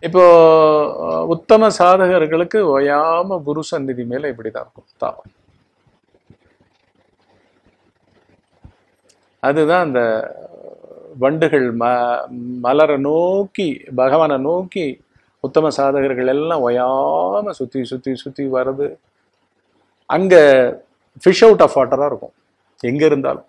இப்போ அஹ், உத்தம சாதகர்களுக்கு ஓயாம குரு சந்நிதி மேல இப்படிதான் இருக்கும் தாபம் அதுதான் அந்த வண்டுகள் ம மலரை நோக்கி பகவானை நோக்கி உத்தம சாதகர்கள் எல்லாம் ஓயாம சுத்தி சுத்தி சுத்தி வர்றது அங்க ஃபிஷ் அவுட் ஆஃப் வாட்டரா இருக்கும் எங்க இருந்தாலும்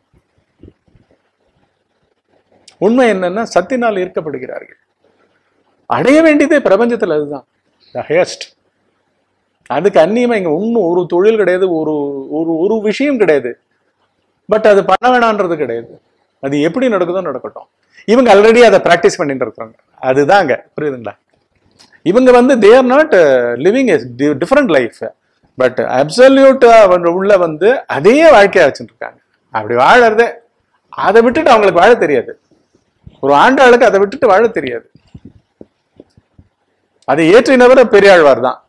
உண்மை என்னன்னா சத்தினால் ஈர்க்கப்படுகிறார்கள் அடைய வேண்டியதே பிரபஞ்சத்துல அதுதான் த ஹையஸ்ட் அதுக்கு அந்நியமா இங்க இன்னும் ஒரு தொழில் கிடையாது ஒரு ஒரு ஒரு விஷயம் கிடையாது பட் அது பண்ண வேணான்றது கிடையாது அது எப்படி நடக்குதோ நடக்கட்டும் இவங்க ஆல்ரெடி அதை ப்ராக்டிஸ் பண்ணிட்டு இருக்காங்க அதுதான் அங்க புரியுதுங்களா இவங்க வந்து they're not living a different life but அப்சல்யூட்டா உள்ள வந்து அதே வாழ்க்கையா வச்சுட்டு இருக்காங்க அப்படி வாழறதே அதை விட்டுட்டு அவங்களுக்கு வாழ தெரியாது ஒரு ஆண்டாளுக்கு அதை விட்டுட்டு வாழ தெரியாது அதை ஏற்றினவர் பெரியாழ்வார் தான்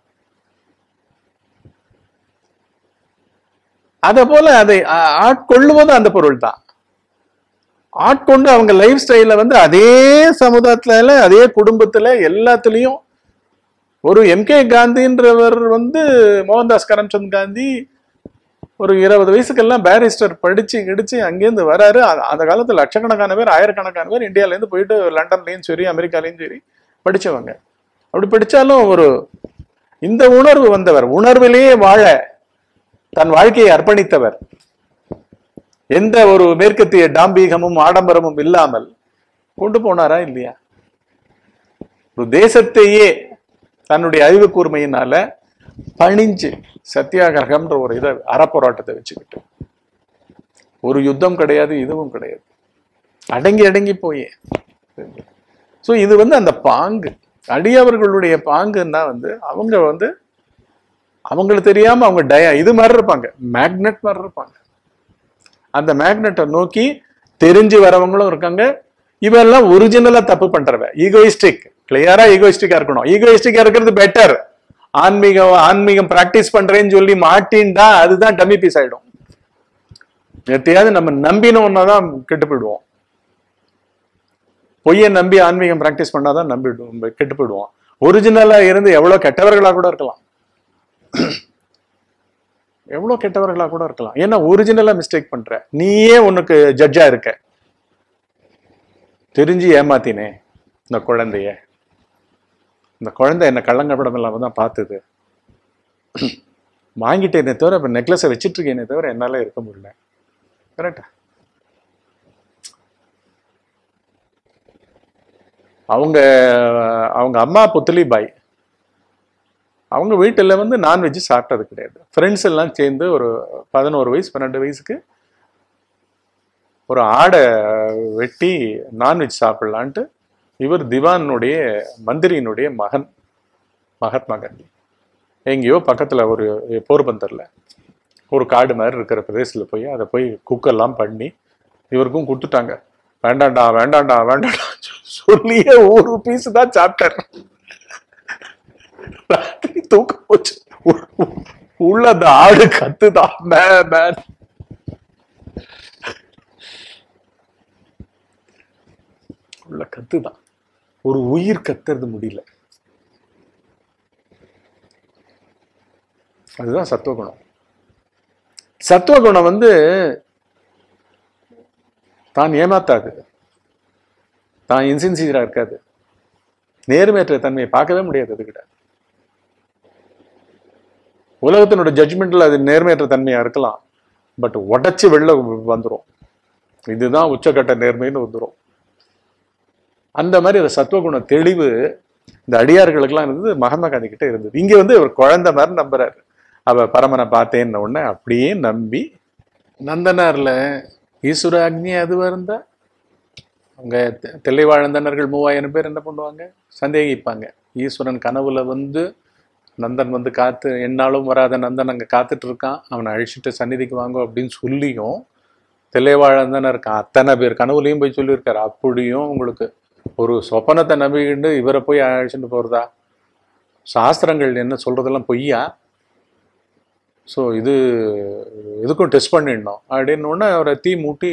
அதை போல அதை ஆ- ஆட்கொள்ளுவதும் அந்த பொருள் தான் ஆட்கொண்டு அவங்க லைஃப் ஸ்டைல வந்து அதே சமுதாயத்துல அதே குடும்பத்துல எல்லாத்துலயும் ஒரு எம்கே காந்தின்றவர் வந்து மோகன்தாஸ் கரம்சந்த் காந்தி ஒரு இருபது வயசுக்கெல்லாம் பேரிஸ்டர் படிச்சு கிடிச்சு அங்கேருந்து வராரு அ- அந்த காலத்துல லட்சக்கணக்கான பேர் ஆயிரக்கணக்கான பேர் இந்தியால இருந்து போயிட்டு லண்டன்லயும் சரி அமெரிக்காலயும் சரி படிச்சவங்க அப்படி படிச்சாலும் ஒரு இந்த உணர்வு வந்தவர் உணர்விலேயே வாழ தன் வாழ்க்கையை அர்ப்பணித்தவர் எந்த ஒரு மேற்கத்திய டாம்பீகமும் ஆடம்பரமும் இல்லாமல் கொண்டு போனாரா இல்லையா ஒரு தேசத்தையே தன்னுடைய அறிவு கூர்மையினால பணிஞ்சு சத்தியாகிரகம்ன்ற ஒரு இதை அறப்போராட்டத்தை வச்சுக்கிட்டு ஒரு யுத்தம் கிடையாது இதுவும் கிடையாது அடங்கி அடங்கி போயே ஸோ இது வந்து அந்த பாங்கு அடியவர்களுடைய பாங்குன்னா வந்து அவங்க வந்து அவங்களுக்கு தெரியாம அவங்க டய இது மாதிரி இருப்பாங்க மேக்னெட் மாதிரி இருப்பாங்க அந்த மேக்னெட்டை நோக்கி தெரிஞ்சு வரவங்களும் இருக்காங்க இவெல்லாம் ஒரிஜினலா தப்பு பண்றவ ஈகோயிஸ்டிக் கிளியரா ஈகோயிஸ்டிக்கா இருக்கணும் ஈகோயிஸ்டிக்கா இருக்கிறது பெட்டர் ஆன்மீகம் ஆன்மீகம் பிராக்டிஸ் பண்றேன்னு சொல்லி மாட்டின்டா அதுதான் டம்மி பீஸ் ஆயிடும் எத்தையாவது நம்ம நம்பினோம்னா தான் கெட்டு போயிடுவோம் பொய்யை நம்பி ஆன்மீகம் பிராக்டிஸ் பண்ணாதான் நம்பிடுவோம் கெட்டு போயிடுவோம் ஒரிஜினலா இருந்து எவ்வளவு கெட்டவர்களா கூட இருக்கலாம் எவ்வளவு கெட்டவர்களா கூட இருக்கலாம் ஏன்னா ஒரிஜினலா மிஸ்டேக் பண்ற நீயே உனக்கு ஜட்ஜா இருக்க தெரிஞ்சு ஏமாத்தினே இந்த குழந்தைய இந்த குழந்தை என்ன கள்ளங்கப்படம் இல்லாம தான் பார்த்தது வாங்கிட்டேனே தவிர இப்ப நெக்லஸை வச்சிட்டு இருக்கேனே தவிர என்னால இருக்க முடியல கரெக்டா அவங்க அவங்க அம்மா புத்தலி பாய் அவங்க வீட்டில் வந்து நான்வெஜ் சாப்பிட்டது கிடையாது ஃப்ரெண்ட்ஸ் எல்லாம் சேர்ந்து ஒரு பதினோரு வயசு பன்னெண்டு வயசுக்கு ஒரு ஆடை வெட்டி நான்வெஜ் சாப்பிடலான்ட்டு இவர் திவானுடைய மந்திரியினுடைய மகன் மகாத்மா காந்தி எங்கேயோ பக்கத்தில் ஒரு போர்பந்தரில் ஒரு காடு மாதிரி இருக்கிற பிரதேசத்தில் போய் அதை போய் குக்கெல்லாம் பண்ணி இவருக்கும் கொடுத்துட்டாங்க வேண்டாண்டா வேண்டாண்டா வேண்டாண்டா சொல்லியே ஒரு பீஸ் தான் சாப்பிட்டார் ராத்திரி தூக்கம் போச்சு உ- உ- உள்ள அந்த ஆடு கத்துதான் மே மேன் உள்ள கத்துதான் ஒரு உயிர் கத்துறது முடியல அதுதான் சத்துவகுணம் சத்துவகுணம் வந்து தான் ஏமாத்தாது தான் இன்சின்சியரா இருக்காது நேர்மையற்ற தன்மையை பார்க்கவே முடியாது அதுகிட்ட உலகத்தினோட ஜட்ஜ்மெண்ட்ல அது நேர்மையற்ற தன்மையா இருக்கலாம் பட் உடைச்சு வெளில வந்துரும் இதுதான் உச்சக்கட்ட நேர்மைன்னு வந்துரும் அந்த மாதிரி அந்த சத்துவகுண தெளிவு இந்த அடியார்களுக்கெல்லாம் இருந்தது மகாத்மா காந்தி கிட்ட இருந்தது இங்க வந்து ஒரு குழந்தை மாதிரி நம்புறாரு அவ பரமனை பார்த்தேன்ன உடனே அப்படியே நம்பி நந்தனார்ல ஈஸ்வர அக்னி அதுவா இருந்தா அவங்க தெ- தில்லைவாழந்தனர்கள் மூவாயிரம் பேர் என்ன பண்ணுவாங்க சந்தேகிப்பாங்க ஈஸ்வரன் கனவுல வந்து நந்தன் வந்து காத்து என்னாலும் வராத நந்தன் அங்க காத்துட்டு இருக்கான் அவனை அழிச்சிட்டு சந்நிதிக்கு வாங்க அப்படின்னு சொல்லியும் தில்லைவாழந்தனர் இருக்கான் அத்தனை பேர் கனவுலையும் போய் சொல்லியிருக்காரு அப்படியும் உங்களுக்கு ஒரு சொப்பனத்தை நம்பிக்கிண்டு இவரை போய் அழைச்சிட்டு போறதா சாஸ்திரங்கள் என்ன சொல்றதெல்லாம் பொய்யா ஸோ இது இதுக்கும் டெஸ்ட் பண்ணிடணும் அப்படின்னு உடனே அவரை தீ மூட்டி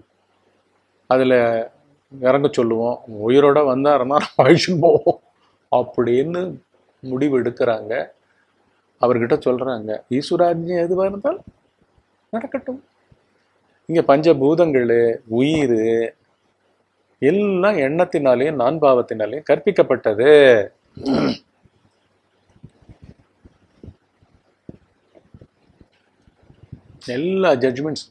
அதில் இறங்க சொல்லுவோம் உயிரோட வந்தாருன்னா நம்ம அழிச்சுன்னு போவோம் அப்படின்னு முடிவு எடுக்கிறாங்க அவர்கிட்ட சொல்றாங்க ஈஸ்வராஜ்யம் எதுவாக இருந்தாலும் நடக்கட்டும் இங்க பஞ்சபூதங்கள் உயிர் எல்லாம் எண்ணத்தினாலேயும் நான் பாவத்தினாலேயும் கற்பிக்கப்பட்டது எல்லா ஜட்ஜ்மெண்ட்ஸ்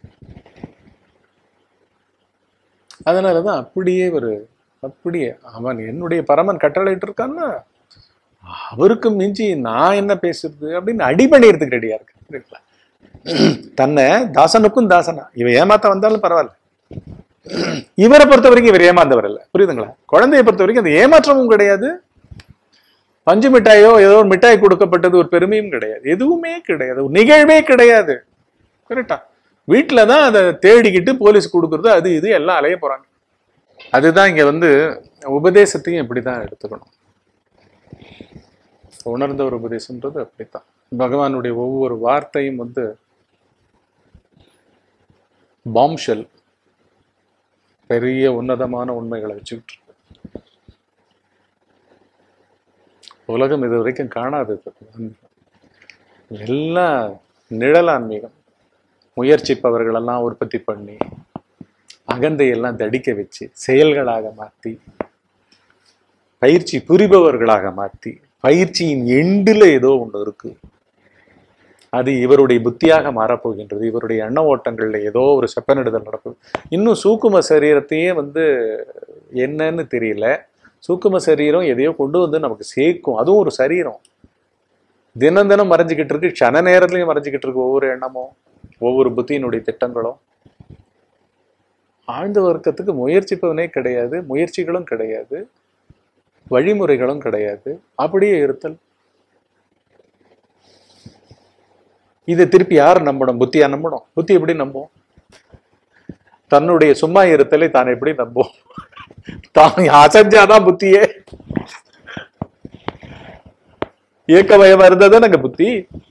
அதனாலதான் அப்படியே ஒரு அப்படியே அவன் என்னுடைய பரமன் கட்டளையிட்டு இருக்கான்னா அவருக்கு மிஞ்சி நான் என்ன பேசுறது அப்படின்னு அடிபணியறதுக்கு ரெடியா இருக்கு புரியுதுங்களா? தன்னை தாசனுக்கும் தாசனா இவன் ஏமாத்த வந்தாலும் பரவாயில்ல இவரை பொறுத்த வரைக்கும் இவர் ஏமாந்தவர் இல்ல புரியுதுங்களா குழந்தையை பொறுத்த வரைக்கும் அந்த ஏமாற்றமும் கிடையாது பஞ்சு மிட்டாயோ ஏதோ ஒரு மிட்டாய் கொடுக்கப்பட்டது ஒரு பெருமையும் கிடையாது எதுவுமே கிடையாது ஒரு நிகழ்வே கிடையாது கரெக்டா வீட்டில தான் அதை தேடிக்கிட்டு போலீஸ் கொடுக்கறது அது இது எல்லாம் அலைய போறாங்க அதுதான் இங்க வந்து உபதேசத்தையும் இப்படிதான் எடுத்துக்கணும் உணர்ந்த ஒரு உபதேசம்ன்றது அப்படித்தான் பகவானுடைய ஒவ்வொரு வார்த்தையும் வந்து பாம்ஷெல் பெரிய உன்னதமான உண்மைகளை வச்சுக்கிட்டு இருக்கு. உலகம் இது வரைக்கும் காணாதது எல்லாம் நிழல் ஆன்மீகம் முயற்சிப்பவர்களெல்லாம் உற்பத்தி பண்ணி அகந்தையெல்லாம் தடிக்க வச்சு செயல்களாக மாற்றி பயிற்சி புரிபவர்களாக மாற்றி பயிற்சியின் எண்டில் ஏதோ ஒன்று இருக்கு அது இவருடைய புத்தியாக மாறப்போகின்றது இவருடைய எண்ண ஓட்டங்கள்ல ஏதோ ஒரு செப்பனிடுதல் நடக்குது இன்னும் சூக்கும சரீரத்தையே வந்து என்னன்னு தெரியல சூக்கும சரீரம் எதையோ கொண்டு வந்து நமக்கு சேர்க்கும் அதுவும் ஒரு சரீரம் தினம் தினம் மறைஞ்சிக்கிட்டு இருக்கு க்ஷண நேரத்துலயும் மறைஞ்சிக்கிட்டு இருக்கு ஒவ்வொரு எண்ணமும் ஒவ்வொரு புத்தியினுடைய திட்டங்களும் ஆழ்ந்த வர்க்கத்துக்கு முயற்சிப்பவனே கிடையாது முயற்சிகளும் கிடையாது வழிமுறைகளும் கிடையாது அப்படியே இருத்தல் இதை திருப்பி யார் நம்பணும் புத்தியா நம்பணும் புத்தி எப்படி நம்பும் தன்னுடைய சும்மா இருத்தலை தான் எப்படி நம்பும் தான் அசஞ்சாதான் புத்தியே இயக்க வயமா இருந்தா நாங்க புத்தி